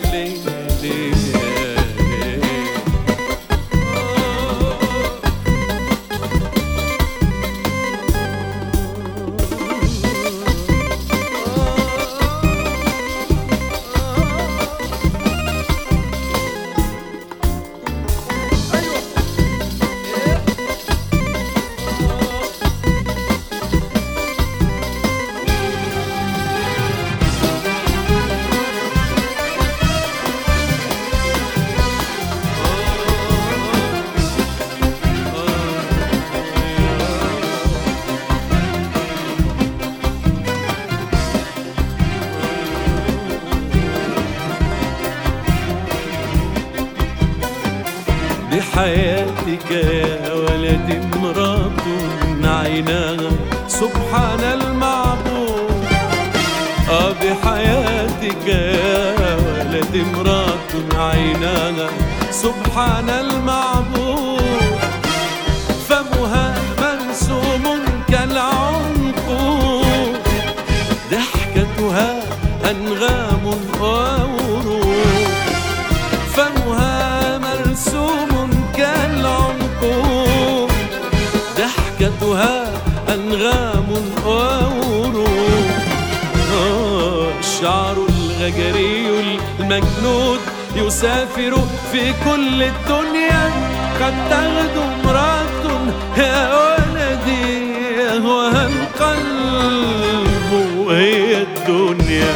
ليه ليه ليه بحياتك يا ولد امرأة عيناها سبحان المعبود آه بحياتك يا ولد امرأة عيناها سبحان المعبود فمها مرسوم كالعنقود ضحكتها أنغام وورود فمها مرسوم كالعنقود ضحكتها أنغام وورود آه، الشعر الغجري المجنود يسافر في كل الدنيا قد تغدو امرأة يا ولدي يهوى القلب وهي الدنيا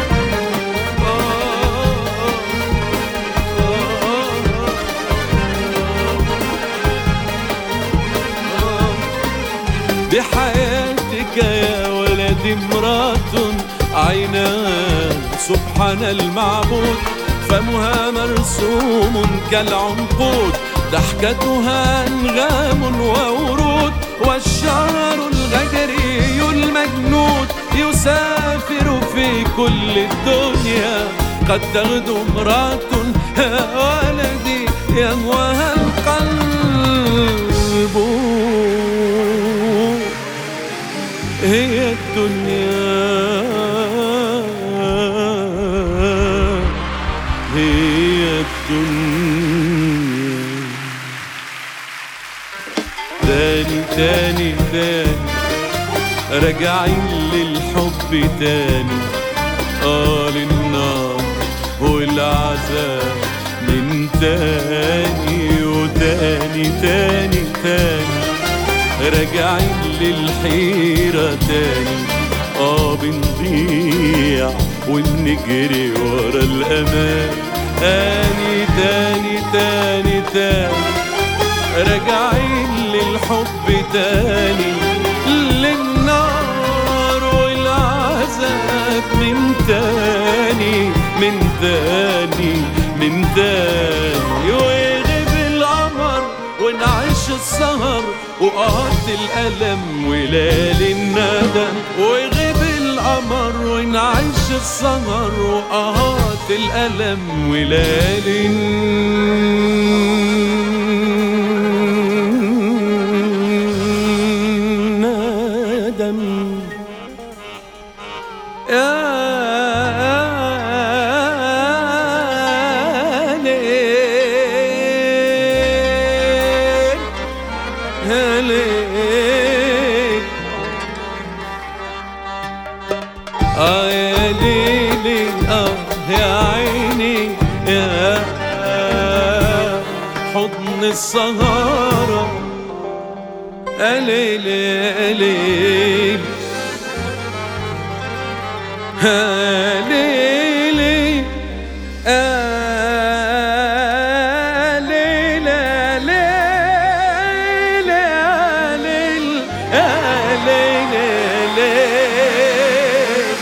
بحياتك يا ولد امرأة عيناها سبحان المعبود فمها مرسوم كالعنقود ضحكتها أنغام وورود والشعر الغجري المجنود يسافر في كل الدنيا قد تغدو امرأة يا ولدي يهواها القلب هي الدنيا هي الدنيا تاني تاني تاني راجعين للحب تاني اه للنار والعذاب من تاني وتاني تاني تاني راجعين للحيرة تاني اه بنضيع ونجري ورا الأمان تاني تاني تاني تاني راجعين للحب تاني للنار والعذاب من تاني من تاني من تاني ويغيب القمر ونعيش السهر وقهرة الألم وليالي الندم ويغيب القمر ونعيش السهر وقهرة الألم وليالي الندم يا ليل يا ليل آه يا ليلي آه يا عيني يا حضن السهارة يا ليل يا ليل يا ليلي يا ليل يا ليل يا ليل يا ليل يا ليل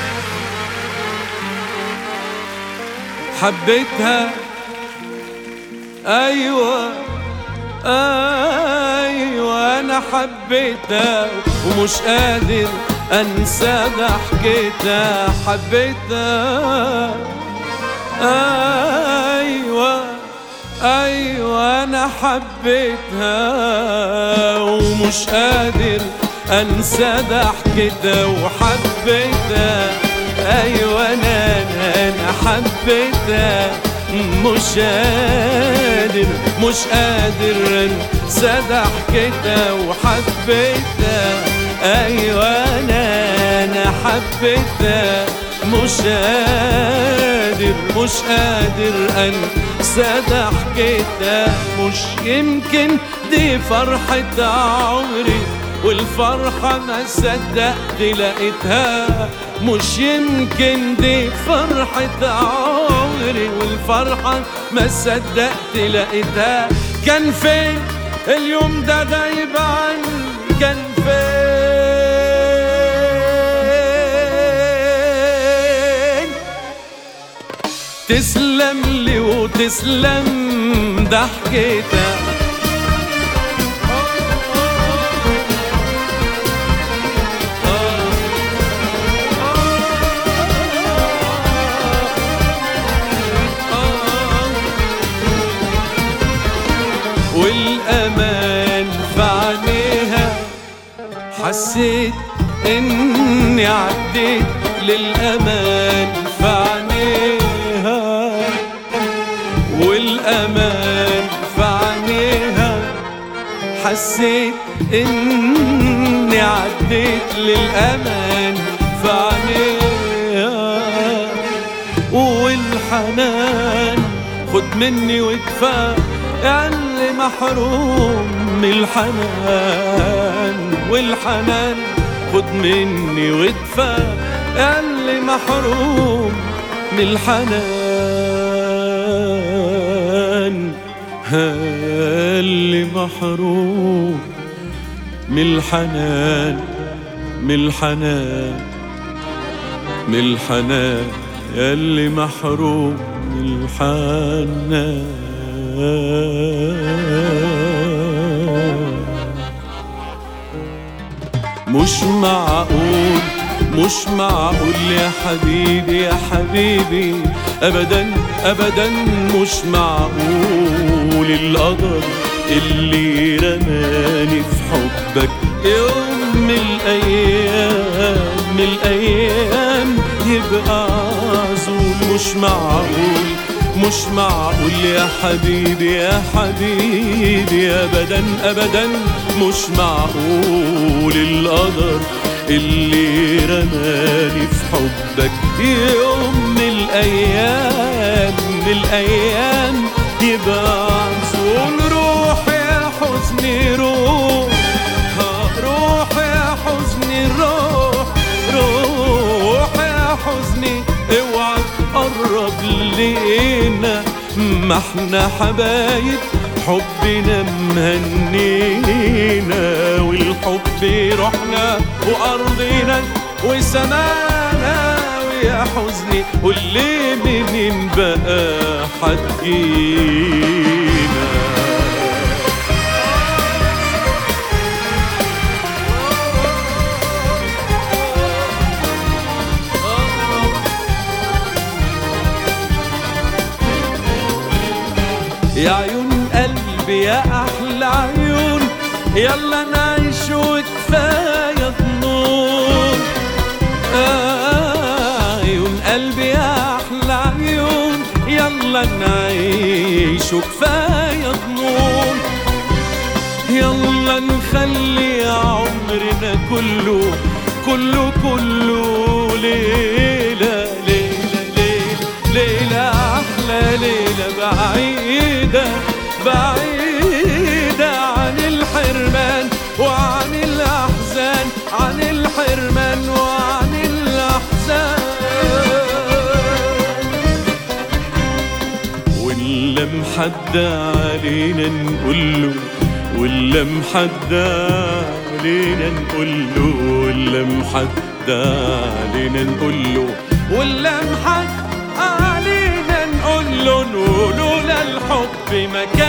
حبيتها ايوه ايوه انا حبيتها ومش قادر انسى ضحكتها حبيتها ايوه ايوه انا حبيتها ومش قادر انسى ضحكتها وحبيتها ايوه انا انا, أنا حبيتها مش قادر مش قادر انسى ضحكتها وحبيتها ايوه انا انا حبيتها مش قادر مش قادر انسى ضحكتها مش يمكن دي فرحة عمري والفرحة ما صدقت لقيتها مش يمكن دي فرحة عمري والفرحة ما صدقت لقيتها كان فين اليوم ده غايب عني كان فين تسلم لي وتسلم ضحكتك والأمان في عينيها حسيت إني عديت للأمان في عينيها والأمان في عينيها حسيت إني عديت للأمان في عينيها والحنان خد مني وادفع اللي محروم من الحنان والحنان خد مني وادفع اللي محروم من الحنان اللي محروم من الحنان من الحنان من الحنان اللي محروم من الحنان مش معقول مش معقول يا حبيبي يا حبيبي ابدا ابدا مش معقول القدر اللي رماني في حبك يوم من الايام من الايام يبقى عزول مش معقول مش معقول يا حبيبي يا حبيبي ابدا ابدا مش معقول القدر اللي رماني في حبك يوم من الايام من الايام يبقى عزول روح يا حزني روح روح يا حزني روح روح يا حزني اوعى تقرب لينا ما احنا حبايب حبنا مهنينا والحب روحنا وارضنا وسمانا ويا حزني واللي منين بقى حتجينا يا عيون قلبي يا احلى عيون يلا نعيش وكفايه ظنون آه عيون قلبي يا احلى عيون يلا نعيش وكفايه ظنون يلا نخلي عمرنا كله كله كله ليلة ليلة ليلة ليلة أحلى ليلة بعيدة بعيدة عن الحرمان وعن الأحزان عن الحرمان وعن الأحزان ولا محد علينا نقول له ولا محد علينا نقول له ولا محد علينا نقول له ولا محد علينا نقول له نقول له للحب مكان